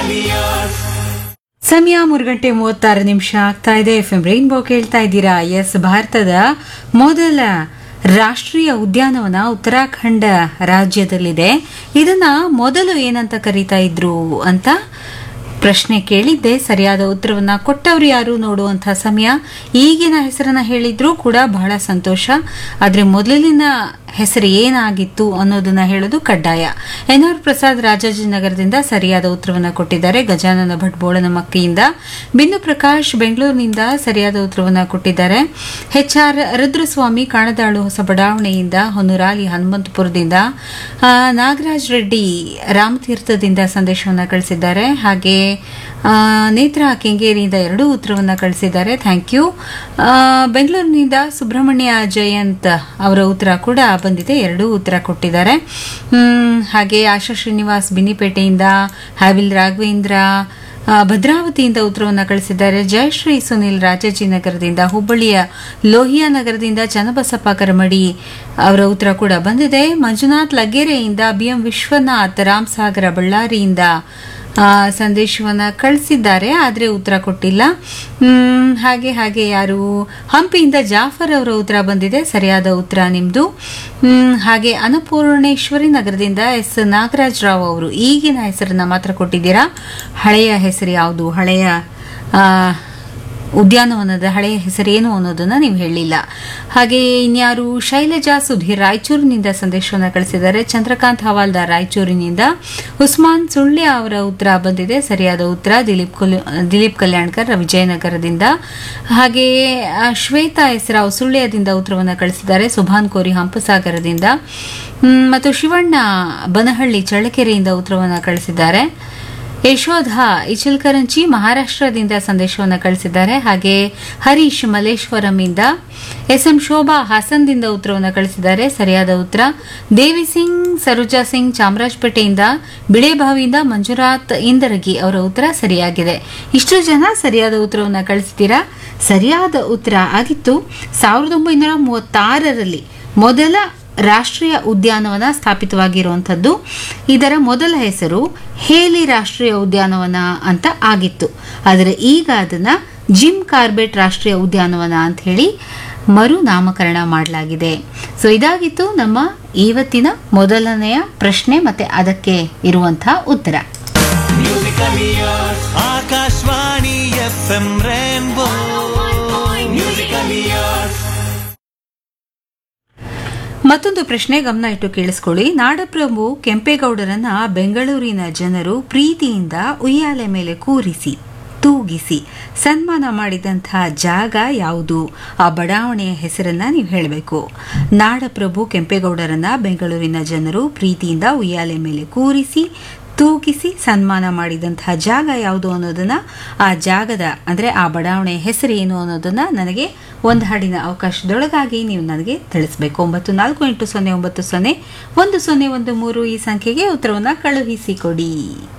ಸಮಯ ಮೂರು ಗಂಟೆ ಮೂವತ್ತಾರು ನಿಮಿಷ ಆಗ್ತಾ ಇದೆ ಎಫ್ ಎಂ ರೈನ್ಬೋ ಕೇಳ್ತಾ ಇದ್ದೀರಾ ಎಸ್ ಭಾರತದ ಮೊದಲ ರಾಷ್ಟ್ರೀಯ ಉದ್ಯಾನವನ ಉತ್ತರಾಖಂಡ ರಾಜ್ಯದಲ್ಲಿದೆ ಇದನ್ನ ಮೊದಲು ಏನಂತ ಕರೀತಾ ಇದ್ರು ಅಂತ ಪ್ರಶ್ನೆ ಕೇಳಿದ್ದೆ ಸರಿಯಾದ ಉತ್ತರವನ್ನ ಕೊಟ್ಟವ್ರು ಯಾರು ನೋಡುವಂತಹ ಸಮಯ ಈಗಿನ ಹೆಸರನ್ನ ಹೇಳಿದ್ರು ಕೂಡ ಬಹಳ ಸಂತೋಷ ಆದ್ರೆ ಮೊದಲಿನ ಹೆಸರು ಏನಾಗಿತ್ತು ಅನ್ನೋದನ್ನ ಹೇಳೋದು ಕಡ್ಡಾಯ ಎನ್ ಆರ್ ಪ್ರಸಾದ್ ರಾಜಾಜಿನಗರದಿಂದ ಸರಿಯಾದ ಉತ್ತರವನ್ನ ಕೊಟ್ಟಿದ್ದಾರೆ ಗಜಾನನ ಭಟ್ ಬೋಳನಮಕ್ಕಿಯಿಂದ ಬಿಂದು ಪ್ರಕಾಶ್ ಬೆಂಗಳೂರಿನಿಂದ ಸರಿಯಾದ ಉತ್ತರವನ್ನ ಕೊಟ್ಟಿದ್ದಾರೆ ಎಚ್ ಆರ್ ರುದ್ರಸ್ವಾಮಿ ಕಾಣದಾಳು ಹೊಸ ಬಡಾವಣೆಯಿಂದ ಹೊನ್ನೂರಾಲಿ ಹನುಮಂತಪುರದಿಂದ ಆ, ನಾಗರಾಜ್ ರೆಡ್ಡಿ ರಾಮತೀರ್ಥದಿಂದ ಸಂದೇಶವನ್ನ ಕಳಿಸಿದ್ದಾರೆ ಹಾಗೆ ಆ, ನೇತ್ರ ಕೆಂಗೇರಿಯಿಂದ ಎರಡೂ ಉತ್ತರವನ್ನ ಕಳಿಸಿದ್ದಾರೆ ಥ್ಯಾಂಕ್ ಯು ಬೆಂಗಳೂರಿನಿಂದ ಸುಬ್ರಹ್ಮಣ್ಯ ಜಯಂತ್ ಅವರ ಉತ್ತರ ಕೂಡ ಬಂದಿದೆ ಎರಡೂ ಉತ್ತರ ಕೊಟ್ಟಿದ್ದಾರೆ ಹ್ಮ್, ಹಾಗೆ ಆಶಾ ಶ್ರೀನಿವಾಸ್ ಬಿನ್ನಿಪೇಟೆಯಿಂದ ಹಾವಿಲ್ ರಾಘವೇಂದ್ರ ಆ, ಭದ್ರಾವತಿಯಿಂದ ಉತ್ತರವನ್ನು ಕಳಿಸಿದ್ದಾರೆ ಜಯಶ್ರೀ ಸುನಿಲ್ ರಾಜಾಜಿನಗರದಿಂದ ಹುಬ್ಬಳ್ಳಿಯ ಲೋಹಿಯಾ ನಗರದಿಂದ ಚನ್ನಬಸಪ್ಪ ಕರಮಡಿ ಅವರ ಉತ್ತರ ಕೂಡ ಬಂದಿದೆ ಮಂಜುನಾಥ್ ಲಗ್ಗೆರೆಯಿಂದ ಬಿಎಂ ವಿಶ್ವನಾಥ್ ರಾಮಸಾಗರ ಬಳ್ಳಾರಿಯಿಂದ ಆ, ಸಂದೇಶವನ್ನ ಕಳಿಸಿದ್ದಾರೆ ಆದರೆ ಉತ್ತರ ಕೊಟ್ಟಿಲ್ಲ ಹ್ಮ್, ಹಾಗೆ ಹಾಗೆ ಯಾರು ಹಂಪಿಯಿಂದ ಜಾಫರ್ ಅವರ ಉತ್ತರ ಬಂದಿದೆ ಸರಿಯಾದ ಉತ್ತರ ನಿಮ್ದು ಹ್ಮ್, ಹಾಗೆ ಅನ್ನಪೂರ್ಣೇಶ್ವರಿ ನಗರದಿಂದ ಎಸ್ ನಾಗರಾಜ್ ರಾವ್ ಅವರು ಈಗಿನ ಹೆಸರನ್ನ ಮಾತ್ರ ಕೊಟ್ಟಿದ್ದೀರಾ ಹಳೆಯ ಹೆಸರು ಯಾವುದು ಹಳೆಯ ಆ, ಉದ್ಯಾನವನದ ಹಳೆಯ ಹೆಸರೇನು ಅನ್ನೋದನ್ನ ನೀವು ಹೇಳಿಲ್ಲ ಹಾಗೆ ಇನ್ಯಾರು ಶೈಲಜಾ ಸುಧೀರ್ ರಾಯಚೂರಿನಿಂದ ಸಂದೇಶವನ್ನು ಕಳಿಸಿದ್ದಾರೆ ಚಂದ್ರಕಾಂತ್ ಹವಾಲ್ದಾರ್ ರಾಯಚೂರಿನಿಂದ ಉಸ್ಮಾನ್ ಸುಳ್ಯ ಅವರ ಉತ್ತರ ಬಂದಿದೆ ಸರಿಯಾದ ಉತ್ತರ ದಿಲೀಪ್ ಕುಲ್- ದಿಲೀಪ್ ಕಲ್ಯಾಣ್ಕರ್ ವಿಜಯನಗರದಿಂದ ಹಾಗೆಯೇ ಆ, ಶ್ವೇತಾ ಹೆಸರಾವ್ ಸುಳ್ಯದಿಂದ ಉತ್ತರವನ್ನು ಕಳಿಸಿದ್ದಾರೆ ಸುಭಾನ್ ಕೋರಿ ಹಂಪಸಾಗರದಿಂದ ಹ್ಮ್, ಮತ್ತು ಶಿವಣ್ಣ ಬನಹಳ್ಳಿ ಚಳ್ಳಕೆರೆಯಿಂದ ಉತ್ತರವನ್ನು ಕಳಿಸಿದ್ದಾರೆ ಯಶೋಧ ಇಚಲ್ಕರಂಚಿ ಮಹಾರಾಷ್ಟ್ರದಿಂದ ಸಂದೇಶವನ್ನು ಕಳಿಸಿದ್ದಾರೆ ಹಾಗೆ ಹರೀಶ್ ಮಲೇಶ್ವರಂಯಿಂದ ಎಸ್ ಎಂ ಶೋಭಾ ಹಾಸನ್ದಿಂದ ಉತ್ತರವನ್ನು ಕಳಿಸಿದ್ದಾರೆ ಸರಿಯಾದ ಉತ್ತರ ದೇವಿ ಸಿಂಗ್ ಸರೋಜಾ ಸಿಂಗ್ ಚಾಮರಾಜಪೇಟೆಯಿಂದ ಬಿಳೆಬಾವಿಯಿಂದ ಮಂಜುನಾಥ್ ಇಂದರಗಿ ಅವರ ಉತ್ತರ ಸರಿಯಾಗಿದೆ ಇಷ್ಟು ಜನ ಸರಿಯಾದ ಉತ್ತರವನ್ನು ಕಳಿಸಿದ್ದೀರಾ ಸರಿಯಾದ ಉತ್ತರ ಆಗಿತ್ತು ಸಾವಿರದ ಒಂಬೈನೂರ ಮೂವತ್ತಾರರಲ್ಲಿ ಮೊದಲ ರಾಷ್ಟ್ರೀಯ ಉದ್ಯಾನವನ ಸ್ಥಾಪಿತವಾಗಿರುವಂಥದ್ದು ಇದರ ಮೊದಲ ಹೆಸರು ಹೇಲಿ ರಾಷ್ಟ್ರೀಯ ಉದ್ಯಾನವನ ಅಂತ ಆಗಿತ್ತು ಆದರೆ ಈಗ ಅದನ್ನ ಜಿಮ್ ಕಾರ್ಬೆಟ್ ರಾಷ್ಟ್ರೀಯ ಉದ್ಯಾನವನ ಅಂತ ಹೇಳಿ ಮರು ನಾಮಕರಣ ಮಾಡಲಾಗಿದೆ ಸೊ ಇದಾಗಿತ್ತು ನಮ್ಮ ಇವತ್ತಿನ ಮೊದಲನೆಯ ಪ್ರಶ್ನೆ ಮತ್ತೆ ಅದಕ್ಕೆ ಇರುವಂತಹ ಉತ್ತರ ಆಕಾಶವಾಣಿ ಎಫ್ ಎಂ ರೇನ್ಬೋ ಮತ್ತೊಂದು ಪ್ರಶ್ನೆ ಗಮನ ಇಟ್ಟು ಕೇಳಿಸ್ಕೊಳ್ಳಿ ನಾಡಪ್ರಭು ಕೆಂಪೇಗೌಡರನ್ನ ಬೆಂಗಳೂರಿನ ಜನರು ಪ್ರೀತಿಯಿಂದ ಉಯ್ಯಾಲೆ ಮೇಲೆ ಕೂರಿಸಿ ತೂಗಿಸಿ ಸನ್ಮಾನ ಮಾಡಿದಂತಹ ಜಾಗ ಯಾವುದು ಆ ಬಡಾವಣೆಯ ಹೆಸರನ್ನ ನೀವು ಹೇಳಬೇಕು ನಾಡಪ್ರಭು ಕೆಂಪೇಗೌಡರನ್ನ ಬೆಂಗಳೂರಿನ ಜನರು ಪ್ರೀತಿಯಿಂದ ಉಯ್ಯಾಲೆ ಮೇಲೆ ಕೂರಿಸಿ ತೂಗಿಸಿ ಸನ್ಮಾನ ಮಾಡಿದಂತಹ ಜಾಗ ಯಾವುದು ಅನ್ನೋದನ್ನ ಆ ಜಾಗದ ಅಂದ್ರೆ ಆ ಬಡಾವಣೆಯ ಹೆಸರು ಏನು ಅನ್ನೋದನ್ನ ನನಗೆ ಒಂದು ಹಾಡಿನ ಅವಕಾಶದೊಳಗಾಗಿ ನೀವು ನನಗೆ ತಿಳಿಸ್ಬೇಕು ಒಂಬತ್ತು ನಾಲ್ಕು ಎಂಟು ಸೊನ್ನೆ ಒಂಬತ್ತು ಸೊನ್ನೆ ಒಂದು ಸೊನ್ನೆ ಒಂದು ಮೂರು ಈ ಸಂಖ್ಯೆಗೆ ಉತ್ತರವನ್ನು ಕಳುಹಿಸಿಕೊಡಿ